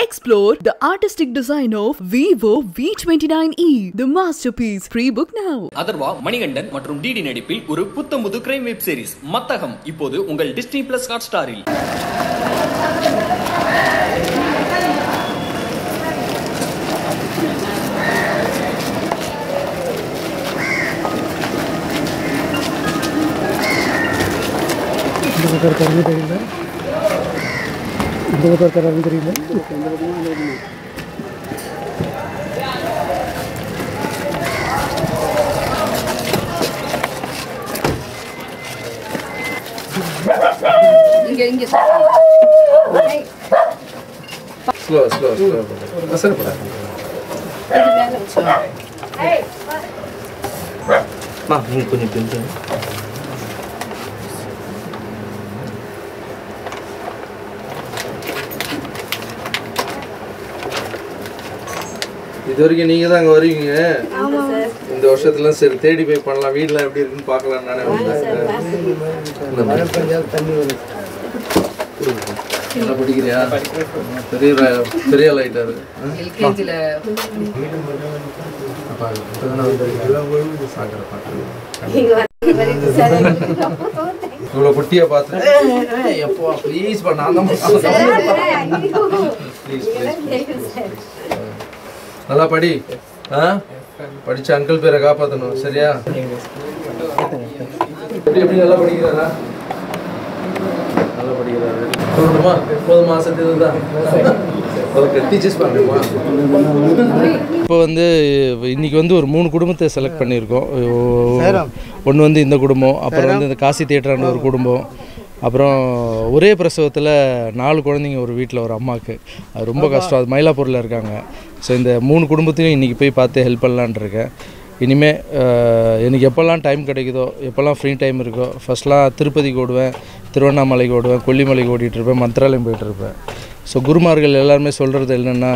Explore the artistic design of Vivo V29e, the masterpiece. Pre-book now. Atharvaa Manikandan மற்றும் DD நடிப்பில் ஒரு புத்தம்புது கிரைம் வெப் சீரிஸ் மத்தகம் இப்போது உங்கள் டிஸ்னி பிளஸ் ஹாட் ஸ்டாரில் இந்த பக்கம் இருக்காருன்னு தெரியல இந்த பக்கம் இருக்காருன்னு தெரியல ஸ்லோ ஸ்லோ ஸ்லோ அவசரப்படாது மா நீங்கள் கொஞ்சம் கொஞ்சம் இது வரைக்கும் நீங்கள் தான் அங்கே வருவீங்க இந்த வருஷத்துல சரி தேடி போய் பண்ணலாம் வீட்டில் எப்படி இருக்குன்னு பார்க்கலாம் நானே வந்தேன் தண்ணி வரும் நல்லா படிக்கிறியா பெரிய ர- பெரிய ஆள் ஆயிட்டாரு எல்கேஜியில் இவ்வளோ குட்டியா பார்த்து எப்போ ப்ளீஸ் பண்ண நான் தான் ப்ளீஸ் ப்ளீஸ் நல்லா படி ஆ படிச்ச அங்கிள் பேரை காப்பாற்றணும் சரியா எப்படி எப்படி நல்லா படிக்கிறாரா நல்லா படிக்கிறாரு சொல்லணுமா போதுமா சத்தியம் தான் டீச்சர்ஸ் பண்ணுமா இப்போ வந்து இன்னைக்கு வந்து ஒரு மூணு குடும்பத்தை செலக்ட் பண்ணியிருக்கோம் ஒன்று வந்து இந்த குடும்பம் அப்புறம் வந்து இந்த காசி தியேட்டரான ஒரு குடும்பம் அப்புறம் ஒரே பிரசவத்தில் நாலு குழந்தைங்க ஒரு வீட்டில் ஒரு அம்மாவுக்கு அது ரொம்ப கஷ்டம் அது மயிலாப்பூரில் இருக்காங்க ஸோ இந்த மூணு குடும்பத்தையும் இன்றைக்கி போய் பார்த்து ஹெல்ப் பண்ணலான் இருக்கேன் இனிமேல் எனக்கு எப்போல்லாம் டைம் கிடைக்குதோ எப்போல்லாம் ஃப்ரீ டைம் இருக்கோ ஃபஸ்ட்லாம் திருப்பதிக்கு ஓடுவேன் திருவண்ணாமலைக்கு ஓடுவேன் கொல்லிமலைக்கு ஓடிட்டு இருப்பேன் மந்திராலயம் போயிட்டு இருப்பேன் ஸோ குருமார்கள் எல்லாருமே சொல்கிறது என்னென்னா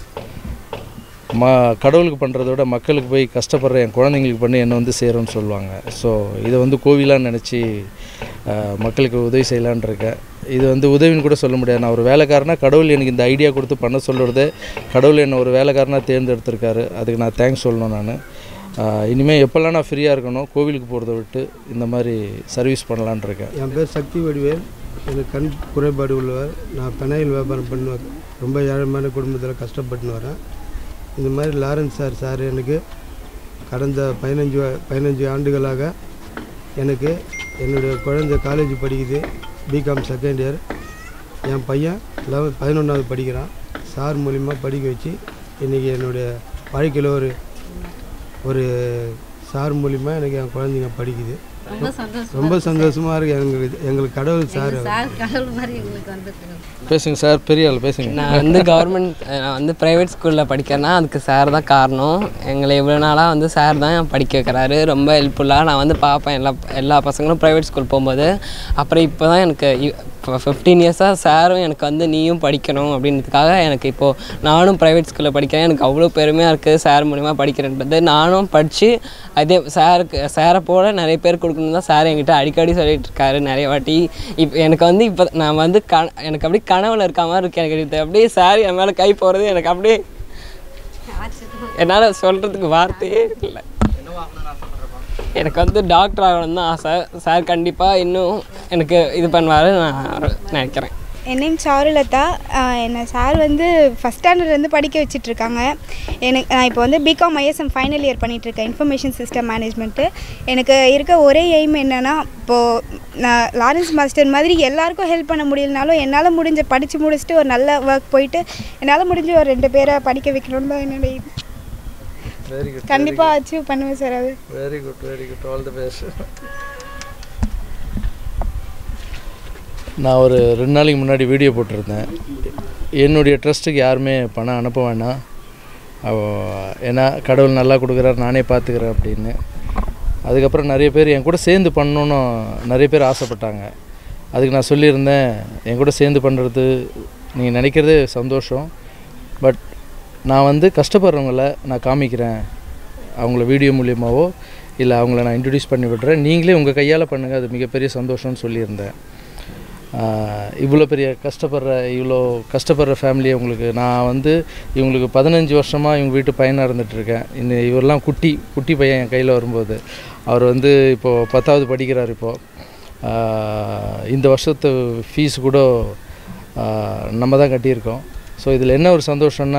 ம கடவுளுக்கு பண்ணுறத விட மக்களுக்கு போய் கஷ்டப்படுற என் குழந்தைங்களுக்கு பண்ணி என்னை வந்து சேரும்னு சொல்லுவாங்க ஸோ இதை வந்து கோவிலாக நினச்சி மக்களுக்கு உதவி செய்யலான் இருக்கேன் இது வந்து உதவின்னு கூட சொல்ல முடியாது நான் ஒரு வேலைக்காரனா கடவுள் எனக்கு இந்த ஐடியா கொடுத்து பண்ண சொல்கிறது கடவுள் என்னை ஒரு வேலைக்காரனாக தேர்ந்தெடுத்திருக்காரு அதுக்கு நான் தேங்க்ஸ் சொல்லணும் நான் இனிமேல் எப்போல்லாம் நான் ஃப்ரீயாக இருக்கணும் கோவிலுக்கு போகிறத விட்டு இந்த மாதிரி சர்வீஸ் பண்ணலான் இருக்கேன் என் பேர் சக்தி வடிவேல் எனக்கு கண் குறைபாடு உள்ளவர் நான் பெனாயில் வியாபாரம் பண்ணுவேன் ரொம்ப ஏழைமான குடும்பத்தில் கஷ்டப்பட்டுன்னு வரேன் இந்த மாதிரி லாரன்ஸ் சார் சார் எனக்கு கடந்த பதினஞ்சு வ- பதினஞ்சு ஆண்டுகளாக எனக்கு என்னுடைய குழந்தை காலேஜ் படிக்குது பிகாம் செகண்ட் இயர் என் பையன் லெவன் பதினொன்றாவது படிக்கிறான் சார் மூலிமா படிக்க வச்சு இன்றைக்கி என்னுடைய வாழ்க்கையில் ஒரு ஒரு சார் மூலிமா எனக்கு என் குழந்தைங்க படிக்குது ரொம்ப சந்தோஷம் ரொம்ப சந்தோஷமாக இருக்குது எங்களுக்கு எங்களுக்கு கடவுள் சார் சார் கடவுள் மாதிரி எங்களுக்கு வந்துருக்கு பேசுங்க சார் பெரிய ஆள் பேசுங்க நான் வந்து கவர்மெண்ட் நான் வந்து ப்ரைவேட் ஸ்கூலில் படிக்கிறேன்னா அதுக்கு சார் தான் காரணம் எங்களை இவ்வளோ நாளாக வந்து சார் தான் படிக்க வைக்கிறாரு ரொம்ப ஹெல்ப்ஃபுல்லாக நான் வந்து பார்ப்பேன் எல்லா எல்லா பசங்களும் ப்ரைவேட் ஸ்கூல் போகும்போது அப்புறம் இப்போ தான் எனக்கு இப்போ ஃபிஃப்டீன் இயர்ஸாக சாரும் எனக்கு வந்து நீயும் படிக்கணும் அப்படின்றதுக்காக எனக்கு இப்போது நானும் ப்ரைவேட் ஸ்கூலில் படிக்கிறேன் எனக்கு அவ்வளோ பெருமையாக இருக்குது சார் மூலிமா படிக்கிறேன்றது நானும் படித்து அதே சாருக்கு சாரை போல நிறைய பேர் கொடுக்கணும் தான் சார் என்கிட்ட அடிக்கடி சொல்லிட்டு இருக்காரு நிறைய வாட்டி இப்போ எனக்கு வந்து இப்போ நான் வந்து க எனக்கு அப்படியே கனவுல இருக்க மாதிரி இருக்கு எனக்கு இது அப்படியே சார் என் மேலே கை போகிறது எனக்கு அப்படியே என்னால் சொல்கிறதுக்கு வார்த்தையே இல்லை எனக்கு வந்து டாக்டர் ஆகணும் தான் ஆசை சார் கண்டிப்பாக இன்னும் எனக்கு இது பண்ணுவார் நான் நினைக்கிறேன் என் நேம் சாருலதா ஆஹ் என்னை சார் வந்து ஃபஸ்ட் ஸ்டாண்டர்ட்லேருந்து படிக்க வச்சிட்ருக்காங்க எனக்கு நான் இப்போ வந்து பிகாம் ஐஎஸ்எம் ஃபைனல் இயர் பண்ணிகிட்ருக்கேன் இன்ஃபர்மேஷன் சிஸ்டம் மேனேஜ்மெண்ட்டு எனக்கு இருக்க ஒரே எய்ம் என்னென்னா இப்போது நான் லாரன்ஸ் மாஸ்டர் மாதிரி எல்லாருக்கும் ஹெல்ப் பண்ண முடியலனாலும் என்னால் முடிஞ்ச படித்து முடிச்சுட்டு ஒரு நல்ல ஒர்க் போயிட்டு என்னால் முடிஞ்ச ஒரு ரெண்டு பேரை படிக்க வைக்கணும்னு தான் என்னோட aim. வெரி குட் கண்டிப்பாக அச்சீவ் பண்ணுவேன் சார் அது very good very good all the best நான் ஒரு ரெண்டு நாளைக்கு முன்னாடி வீடியோ போட்டிருந்தேன் என்னுடைய ட்ரஸ்ட்டுக்கு யாருமே பணம் அனுப்ப வேணாம் அவ- ஏன்னா கடவுள் நல்லா கொடுக்குறாரு நானே பார்த்துக்கிறேன் அப்படின்னு அதுக்கப்புறம் நிறைய பேர் என் கூட சேர்ந்து பண்ணணுன்னு நிறைய பேர் ஆசைப்பட்டாங்க அதுக்கு நான் சொல்லியிருந்தேன் என் கூட சேர்ந்து பண்ணுறது நீங்கள் நினைக்கிறதே சந்தோஷம் பட் நான் வந்து கஷ்டப்படுறவங்கள நான் காமிக்கிறேன் அவங்கள வீடியோ மூலியமாவோ இல்லை அவங்கள நான் இன்ட்ரடியூஸ் பண்ணி விடுறேன் நீங்களே உங்கள் கையால் பண்ணுங்கள் அது மிகப்பெரிய சந்தோஷம்னு சொல்லியிருந்தேன் ஆஹ் இவ்வளோ பெரிய கஷ்டப்படுற இவ்வளோ கஷ்டப்படுற ஃபேமிலியை உங்களுக்கு நான் வந்து இவங்களுக்கு பதினஞ்சு வருஷமாக இவங்க வீட்டு பையனாக இருந்துகிட்ருக்கேன் இன்னும் இவரெல்லாம் குட்டி குட்டி பையன் என் கையில் வரும்போது அவர் வந்து இப்போது பத்தாவது படிக்கிறார் இப்போது இந்த வருஷத்து ஃபீஸ் கூட ஆஹ் நம்ம தான் கட்டியிருக்கோம் ஸோ இதில் என்ன ஒரு சந்தோஷம்னா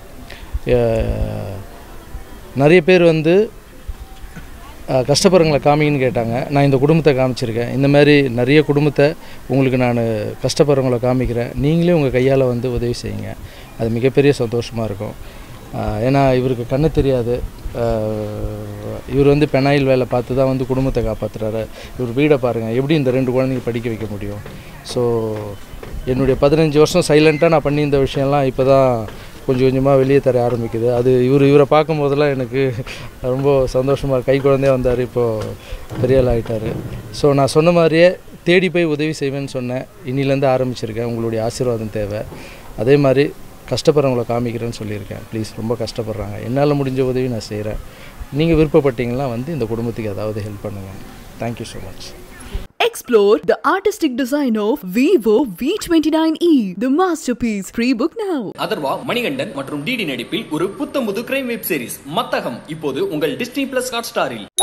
ஆஹ் நிறைய பேர் வந்து ஆஹ் கஷ்டப்படுறவங்களை காமிங்கன்னு கேட்டாங்க நான் இந்த குடும்பத்தை காமிச்சிருக்கேன் இந்த மாதிரி நிறைய குடும்பத்தை உங்களுக்கு நான் கஷ்டப்படுறவங்களை காமிக்கிறேன் நீங்களே உங்கள் கையால் வந்து உதவி செய்யுங்க அது மிகப்பெரிய சந்தோஷமாக இருக்கும் ஆஹ் ஏன்னா இவருக்கு கண்ணு தெரியாது ஆஹ் இவர் வந்து பெனாயில் வேலை பார்த்து தான் வந்து குடும்பத்தை காப்பாற்றுறாரு இவர் வீடை பாருங்கள் எப்படி இந்த ரெண்டு குழந்தைங்க படிக்க வைக்க முடியும் ஸோ என்னுடைய பதினஞ்சு வருஷம் சைலண்ட்டாக நான் பண்ணியிருந்த விஷயம்லாம் இப்போ தான் கொஞ்சம் கொஞ்சமாக வெளியே தர ஆரம்பிக்குது அது இவர் இவரை பார்க்கும்போதெல்லாம் எனக்கு ரொம்ப சந்தோஷமாக கை குழந்தையா வந்தார் இப்போது பெரிய ஆள் ஆகிட்டார் ஸோ நான் சொன்ன மாதிரியே தேடி போய் உதவி செய்வேன்னு சொன்னேன் இன்னிலேருந்து ஆரம்பிச்சிருக்கேன் உங்களுடைய ஆசீர்வாதம் தேவை அதே மாதிரி கஷ்டப்படுறவங்கள காமிக்கிறேன்னு சொல்லியிருக்கேன் ப்ளீஸ் ரொம்ப கஷ்டப்படுறாங்க என்னால் முடிஞ்ச உதவி நான் செய்கிறேன் நீங்கள் விருப்பப்பட்டீங்கன்னா வந்து இந்த குடும்பத்துக்கு ஏதாவது ஹெல்ப் பண்ணுங்கள் thank you so much Explore the artistic design of Vivo V29e, the masterpiece. Pre-book now. Atharvaa Manikandan மற்றும் டிடி நடிப்பில் ஒரு புத்தம்புது கிரைம் வெப் சீரிஸ் மத்தகம் இப்போது உங்கள் டிஸ்னி பிளஸ் ஹாட் ஸ்டாரில்